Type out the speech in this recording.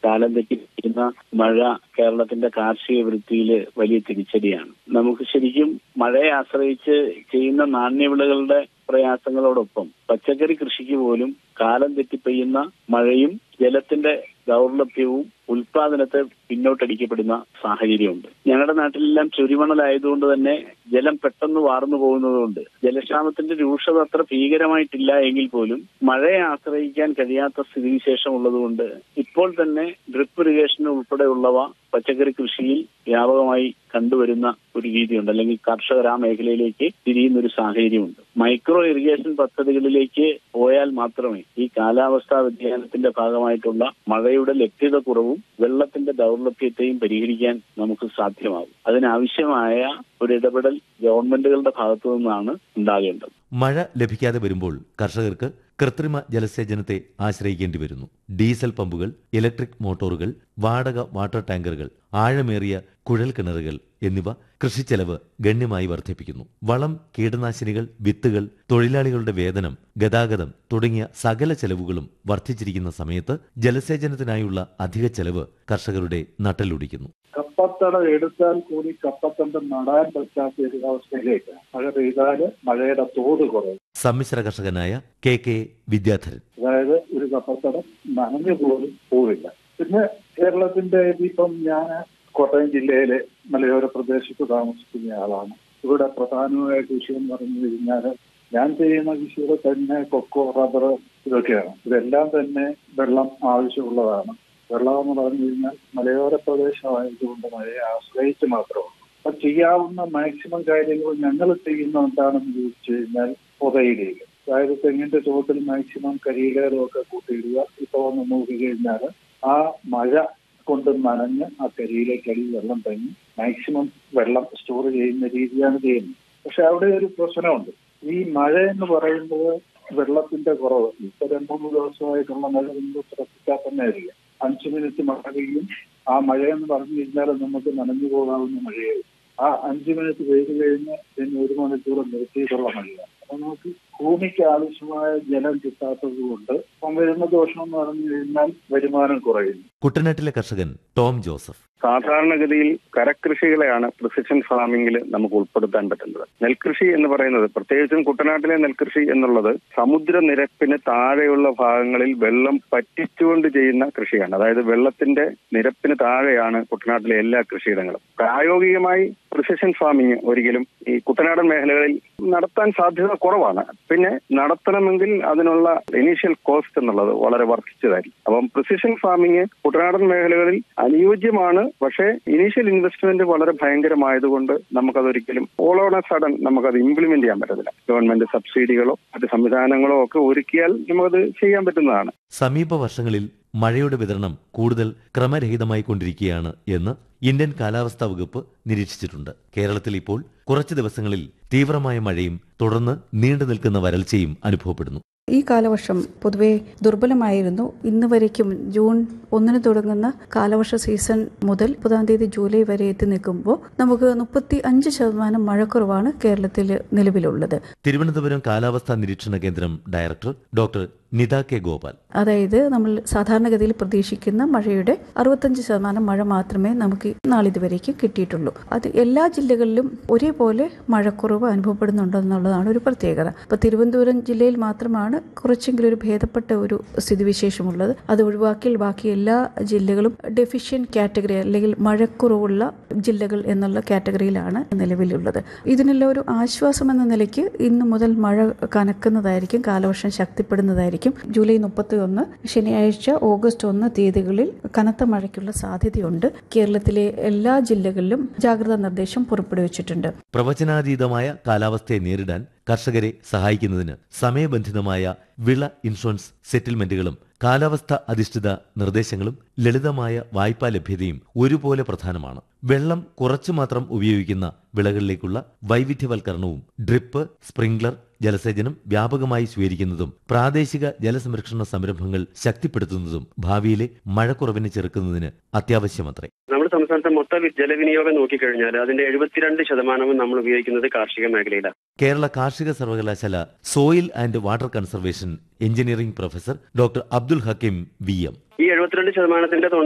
കാലം തെറ്റിയിരിക്കുന്ന മഴ കേരളത്തിന്റെ കാർഷിക വൃത്തിയിൽ വലിയ തിരിച്ചടിയാണ് നമുക്ക് ശരിക്കും മഴയെ ആശ്രയിച്ച് ചെയ്യുന്ന നാണ്യവിളകളുടെ പ്രയാസങ്ങളോടൊപ്പം പച്ചക്കറി കൃഷിക്ക് പോലും കാലം തെറ്റി പെയ്യുന്ന മഴയും ജലത്തിന്റെ ദൗർലഭ്യവും ഉൽപാദനത്തെ പിന്നോട്ടടിക്കപ്പെടുന്ന സാഹചര്യമുണ്ട് ഞങ്ങളുടെ നാട്ടിലെല്ലാം ചുരിമണലായതുകൊണ്ട് തന്നെ ജലം പെട്ടെന്ന് വാർന്നു പോകുന്നതുകൊണ്ട് ജലക്ഷാമത്തിന്റെ രൂക്ഷത അത്ര ഭീകരമായിട്ടില്ല എങ്കിൽ പോലും മഴയെ ആശ്രയിക്കാൻ കഴിയാത്ത സ്ഥിതിവിശേഷം ഉള്ളതുകൊണ്ട് ഇപ്പോൾ തന്നെ ഡ്രിപ്പ് ഇറിഗേഷൻ ഉൾപ്പെടെയുള്ളവ പച്ചക്കറി കൃഷിയിൽ വ്യാപകമായി കണ്ടുവരുന്ന ഒരു രീതിയുണ്ട് അല്ലെങ്കിൽ കർഷകർ ആ മേഖലയിലേക്ക് തിരിയുന്ന ഒരു സാഹചര്യമുണ്ട് മൈക്രോ ഇറിഗേഷൻ പദ്ധതികളിലേക്ക് പോയാൽ മാത്രമേ ഈ കാലാവസ്ഥാ വ്യതിയാനത്തിന്റെ ഭാഗമായിട്ടുള്ള മഴയുടെ ലഭ്യത കുറവും വെള്ളത്തിന്റെ ദൗർലഭ്യത്തെയും പരിഹരിക്കാൻ നമുക്ക് സാധ്യമാകും അതിനാവശ്യമായ ഒരു ഇടപെടൽ ഗവൺമെന്റുകളുടെ ഭാഗത്തു നിന്നാണ് ഉണ്ടാകേണ്ടത് മഴ ലഭിക്കാതെ വരുമ്പോൾ കർഷകർക്ക് കൃത്രിമ ജലസേചനത്തെ ആശ്രയിക്കേണ്ടി വരുന്നു ഡീസൽ പമ്പുകൾ ഇലക്ട്രിക് മോട്ടോറുകൾ വാടക വാട്ടർ ടാങ്കറുകൾ ആഴമേറിയ കുഴൽ കിണറുകൾ എന്നിവ കൃഷിച്ചെലവ് ഗണ്യമായി വർദ്ധിപ്പിക്കുന്നു വളം കീടനാശിനികൾ വിത്തുകൾ തൊഴിലാളികളുടെ വേതനം ഗതാഗതം തുടങ്ങിയ സകല ചെലവുകളും വർദ്ധിച്ചിരിക്കുന്ന സമയത്ത് ജലസേചനത്തിനായുള്ള അധിക ചെലവ് കർഷകരുടെ നട്ടലൊടിക്കുന്നു കപ്പത്തട എടുത്താൽ കൂടി കപ്പത്തണ്ട് നടാൻ പറ്റാത്ത ഒരു അവസ്ഥയിലേക്ക് മഴ പെയ്താല് മഴയുടെ തോത് കുറയും സമ്മിശ്ര കർഷകനായ കെ കെ വിദ്യാധരൻ അതായത് ഒരു കപ്പത്തടം നനഞ്ഞു പോലും പോവില്ല പിന്നെ കേരളത്തിന്റെ ഇപ്പം ഞാൻ കോട്ടയം ജില്ലയിലെ മലയോര പ്രദേശത്ത് താമസിക്കുന്ന ആളാണ് ഇവിടെ പ്രധാനമായ കൃഷി എന്ന് പറഞ്ഞു കഴിഞ്ഞാൽ ഞാൻ ചെയ്യുന്ന കൃഷിയുടെ തന്നെ കൊക്കോ റബ്ബർ ഇതൊക്കെയാണ് ഇതെല്ലാം തന്നെ വെള്ളം ആവശ്യമുള്ളതാണ് വെള്ളം എന്ന് പറഞ്ഞു കഴിഞ്ഞാൽ മലയോര പ്രദേശമായതുകൊണ്ട് മഴയെ ആശ്രയിച്ച് മാത്രമാണ് അപ്പൊ ചെയ്യാവുന്ന മാക്സിമം കാര്യങ്ങൾ ഞങ്ങൾ ചെയ്യുന്ന എന്താണെന്ന് ചോദിച്ചു കഴിഞ്ഞാൽ പുതയിടുക അതായത് തെങ്ങിന്റെ ചുവട്ടിൽ മാക്സിമം കരിയിലകളും ഒക്കെ കൂട്ടിയിടുക ഇപ്പൊ ഒന്ന് നോക്കി കഴിഞ്ഞാൽ ആ മഴ കൊണ്ട് നനഞ്ഞ് ആ കരിയിലേക്കടി വെള്ളം തങ്ങി മാക്സിമം വെള്ളം സ്റ്റോർ ചെയ്യുന്ന രീതിയാണ് ചെയ്യുന്നത് പക്ഷെ അവിടെ ഒരു പ്രശ്നമുണ്ട് ഈ മഴ എന്ന് പറയുന്നത് വെള്ളത്തിന്റെ കുറവ് ഇപ്പൊ രണ്ടു മൂന്ന് ദിവസമായിട്ടുള്ള മഴ നിങ്ങൾ ശ്രദ്ധിച്ചാൽ തന്നെ അറിയാം അഞ്ചു മിനിറ്റ് മഴ പെയ്യും ആ മഴയെന്ന് പറഞ്ഞു കഴിഞ്ഞാൽ നമുക്ക് നനഞ്ഞു പോകാവുന്ന മഴയായി ആ അഞ്ചു മിനിറ്റ് പെയ്തു കഴിഞ്ഞ് പിന്നെ ഒരു മണിക്കൂർ നിർത്തിയിട്ടുള്ള മഴയാണ് അപ്പൊ നമുക്ക് ഭൂമിക്ക് ആവശ്യമായ ജലം കിട്ടാത്തത് കൊണ്ട് ഇപ്പം വരുന്ന ദോഷം എന്ന് പറഞ്ഞു കഴിഞ്ഞാൽ വരുമാനം കുറയുന്നു കുട്ടനാട്ടിലെ കർഷകൻ ടോം ജോസഫ് സാധാരണഗതിയിൽ കരകൃഷികളെയാണ് പ്രിസിഷൻ ഫാമിംഗിൽ നമുക്ക് ഉൾപ്പെടുത്താൻ പറ്റുന്നത് നെൽകൃഷി എന്ന് പറയുന്നത് പ്രത്യേകിച്ചും കുട്ടനാട്ടിലെ നെൽകൃഷി എന്നുള്ളത് സമുദ്രനിരപ്പിന് താഴെയുള്ള ഭാഗങ്ങളിൽ വെള്ളം പറ്റിച്ചുകൊണ്ട് ചെയ്യുന്ന കൃഷിയാണ് അതായത് വെള്ളത്തിന്റെ നിരപ്പിന് താഴെയാണ് കുട്ടനാട്ടിലെ എല്ലാ കൃഷിയിടങ്ങളും പ്രായോഗികമായി പ്രിസിഷൻ ഫാമിംഗ് ഒരിക്കലും ഈ കുട്ടനാടൻ മേഖലകളിൽ നടത്താൻ സാധ്യത കുറവാണ് പിന്നെ നടത്തണമെങ്കിൽ അതിനുള്ള ഇനീഷ്യൽ കോസ്റ്റ് എന്നുള്ളത് വളരെ വർദ്ധിച്ചതായിരിക്കും അപ്പം പ്രിസിഷൻ ഫാമിംഗ് കുട്ടനാടൻ മേഖലകളിൽ അനുയോജ്യമാണ് പക്ഷേ ഇനീഷ്യൽ ഇൻവെസ്റ്റ്മെന്റ് വളരെ ഭയങ്കരമായതുകൊണ്ട് നമുക്കതൊരിക്കലും ഓൾ ഓൺ എ സഡൻ നമുക്കത് ഇംപ്ലിമെന്റ് ചെയ്യാൻ പറ്റത്തില്ല ഗവൺമെന്റ് സബ്സിഡികളോ മറ്റ് സംവിധാനങ്ങളോ ഒക്കെ ഒരുക്കിയാൽ നമുക്കത് ചെയ്യാൻ പറ്റുന്നതാണ് സമീപ വർഷങ്ങളിൽ മഴയുടെ വിതരണം കൂടുതൽ ക്രമരഹിതമായി കൊണ്ടിരിക്കുകയാണ് എന്ന് ഇന്ത്യൻ കാലാവസ്ഥാ വകുപ്പ് നിരീക്ഷിച്ചിട്ടുണ്ട് കേരളത്തിൽ ഇപ്പോൾ കുറച്ച് ദിവസങ്ങളിൽ തീവ്രമായ മഴയും തുടർന്ന് നീണ്ടു നിൽക്കുന്ന വരൾച്ചയും അനുഭവപ്പെടുന്നു ഈ കാലവർഷം പൊതുവെ ദുർബലമായിരുന്നു ഇന്ന് വരയ്ക്കും ജൂൺ ഒന്നിന് തുടങ്ങുന്ന കാലവർഷ സീസൺ മുതൽ മുപ്പതാം തീയതി ജൂലൈ വരെ എത്തി നിൽക്കുമ്പോൾ നമുക്ക് മുപ്പത്തി അഞ്ച് ശതമാനം മഴക്കുറവാണ് കേരളത്തിൽ നിലവിലുള്ളത് തിരുവനന്തപുരം കാലാവസ്ഥാ നിരീക്ഷണ കേന്ദ്രം director doctor Nita K Gopal അതായത് നമ്മൾ സാധാരണഗതിയിൽ പ്രതീക്ഷിക്കുന്ന മഴയുടെ അറുപത്തഞ്ച് ശതമാനം മഴ മാത്രമേ നമുക്ക് നാളിതുവരേക്ക് കിട്ടിയിട്ടുള്ളൂ അത് എല്ലാ ജില്ലകളിലും ഒരേപോലെ മഴക്കുറവ് അനുഭവപ്പെടുന്നുണ്ടെന്നുള്ളതാണ് ഒരു പ്രത്യേകത അപ്പോൾ തിരുവനന്തപുരം ജില്ലയിൽ മാത്രമാണ് കുറച്ചെങ്കിലും ഒരു ഭേദപ്പെട്ട ഒരു സ്ഥിതിവിശേഷമുള്ളത് അത് ഒഴിവാക്കിയാൽ ബാക്കി എല്ലാ ജില്ലകളും ഡെഫിഷ്യൻ കാറ്റഗറി അല്ലെങ്കിൽ മഴക്കുറവുള്ള ജില്ലകൾ എന്നുള്ള കാറ്റഗറിയിലാണ് നിലവിലുള്ളത് ഇതിനെല്ലാം ഒരു ആശ്വാസം എന്ന നിലയ്ക്ക് ഇന്നു മുതൽ മഴ കനക്കുന്നതായിരിക്കും കാലവർഷം ശക്തിപ്പെടുന്നതായിരിക്കും ജൂലൈ മുപ്പത്തി ഒന്ന് ശനിയാഴ്ച ഓഗസ്റ്റ് ഒന്ന് തീയതികളിൽ കനത്ത മഴയ്ക്കുള്ള സാധ്യതയുണ്ട് കേരളത്തിലെ എല്ലാ ജില്ലകളിലും ജാഗ്രതാ നിർദ്ദേശം പുറപ്പെടുവിച്ചിട്ടുണ്ട് പ്രവചനാതീതമായ കാലാവസ്ഥയെ നേരിടാൻ കർഷകരെ സഹായിക്കുന്നതിന് സമയബന്ധിതമായ വിള ഇൻഷുറൻസ് സെറ്റിൽമെന്റുകളും കാലാവസ്ഥ അധിഷ്ഠിത നിർദ്ദേശങ്ങളും ലളിതമായ വായ്പാ ലഭ്യതയും ഒരുപോലെ പ്രധാനമാണ് വെള്ളം കുറച്ചു മാത്രം ഉപയോഗിക്കുന്ന വിളകളിലേക്കുള്ള വൈവിധ്യവൽക്കരണവും ഡ്രിപ്പ് സ്പ്രിംഗ്ലർ ജലസേചനം വ്യാപകമായി സ്വീകരിക്കുന്നതും പ്രാദേശിക ജലസംരക്ഷണ സംരംഭങ്ങൾ ശക്തിപ്പെടുത്തുന്നതും ഭാവിയിലെ മഴക്കുറവിനെ ചെറുക്കുന്നതിന് അത്യാവശ്യമത്രേ നമ്മുടെ സംസ്ഥാനത്തെ മൊത്ത വി- ജലവിനിയോഗം നോക്കിക്കഴിഞ്ഞാൽ അതിന്റെ എഴുപത്തിരണ്ട് ശതമാനവും നമ്മൾ ഉപയോഗിക്കുന്നത് കാർഷിക മേഖലയിലാണ് കേരള കാർഷിക സർവകലാശാല soil and water conservation engineering professor doctor Abdul Hakeem V M ഈ എഴുപത്തിരണ്ട് ശതമാനത്തിന്റെ